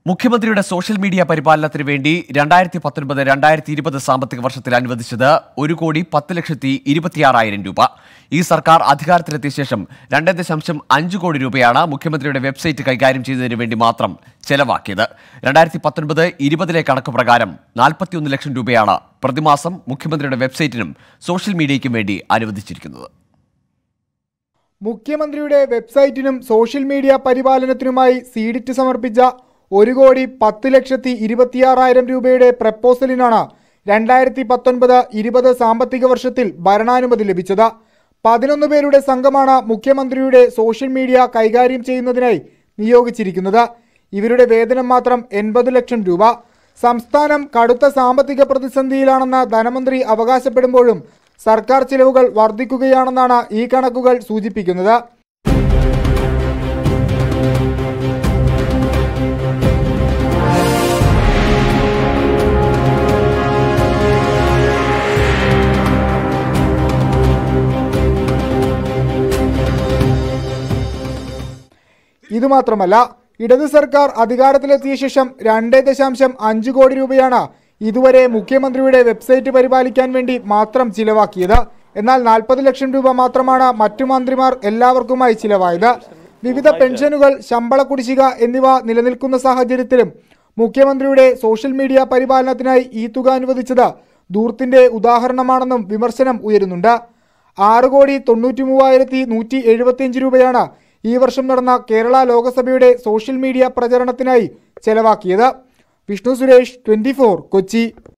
മുഖ്യമന്ത്രിയുടെ social media പരിപാലനത്തിന് വേണ്ടി രണ്ടായിരത്തി പത്തൊൻപത് രണ്ടായിരത്തി ഇരുപത് സാമ്പത്തിക വർഷത്തിൽ അനുവദിച്ചത് ഒരു കോടി പത്ത് ലക്ഷത്തി ഇരുപത്തിയാറായിരം രൂപ ഈ സർക്കാർ അധികാരത്തിലെത്തിയ ശേഷം രണ്ട് ദശാംശം അഞ്ച് കോടി രൂപയാണ് മുഖ്യമന്ത്രിയുടെ വെബ്സൈറ്റ് കൈകാര്യം ചെയ്തതിന് വേണ്ടി മാത്രം ചെലവാക്കിയത് രണ്ടായിരത്തി പത്തൊൻപത് ഇരുപതിലെ കണക്ക് പ്രകാരം നാൽപ്പത്തിയൊന്ന് ലക്ഷം രൂപയാണ് പ്രതിമാസം മുഖ്യമന്ത്രിയുടെ വെബ്സൈറ്റിനും സോഷ്യൽ മീഡിയയ്ക്കും വേണ്ടി അനുവദിച്ചിരിക്കുന്നത് മുഖ്യമന്ത്രിയുടെ വെബ്സൈറ്റിനും സോഷ്യൽ മീഡിയ പരിപാലനത്തിനുമായി സീഡിറ്റ് സമർപ്പിച്ച ഒരു കോടി പത്ത് ലക്ഷത്തി ഇരുപത്തിയാറായിരം രൂപയുടെ പ്രപ്പോസലിനാണ് രണ്ടായിരത്തി പത്തൊൻപത് ഇരുപത് സാമ്പത്തിക വർഷത്തിൽ ഭരണാനുമതി ലഭിച്ചത് പതിനൊന്ന് പേരുടെ സംഘമാണ് മുഖ്യമന്ത്രിയുടെ സോഷ്യൽ മീഡിയ കൈകാര്യം ചെയ്യുന്നതിനായി നിയോഗിച്ചിരിക്കുന്നത് ഇവരുടെ വേതനം മാത്രം എൺപത് ലക്ഷം രൂപ സംസ്ഥാനം കടുത്ത സാമ്പത്തിക പ്രതിസന്ധിയിലാണെന്ന് ധനമന്ത്രി അവകാശപ്പെടുമ്പോഴും സർക്കാർ ചിലവുകൾ വർദ്ധിക്കുകയാണെന്നാണ് ഈ കണക്കുകൾ സൂചിപ്പിക്കുന്നത് ഇതുമാത്രമല്ല ഇടത് സർക്കാർ അധികാരത്തിലെത്തിയ ശേഷം രണ്ട് ദശാംശം അഞ്ച് കോടി രൂപയാണ് ഇതുവരെ മുഖ്യമന്ത്രിയുടെ വെബ്സൈറ്റ് പരിപാലിക്കാൻ വേണ്ടി മാത്രം ചിലവാക്കിയത് എന്നാൽ നാൽപ്പത് ലക്ഷം രൂപ മാത്രമാണ് മറ്റു മന്ത്രിമാർ എല്ലാവർക്കുമായി ചിലവായത് വിവിധ പെൻഷനുകൾ ശമ്പള കുടിശ്ശിക എന്നിവ നിലനിൽക്കുന്ന സാഹചര്യത്തിലും മുഖ്യമന്ത്രിയുടെ സോഷ്യൽ മീഡിയ പരിപാലനത്തിനായി ഈ തുക അനുവദിച്ചത് ദൂർത്തിന്റെ ഉദാഹരണമാണെന്നും വിമർശനം ഉയരുന്നുണ്ട് ആറ് കോടി തൊണ്ണൂറ്റി മൂവായിരത്തി നൂറ്റി എഴുപത്തിയഞ്ച് രൂപയാണ് ഈ വർഷം നടന്ന കേരള ലോകസഭയുടെ സോഷ്യൽ മീഡിയ പ്രചരണത്തിനായി ചെലവാക്കിയത് വിഷ്ണു സുരേഷ് ട്വന്റി കൊച്ചി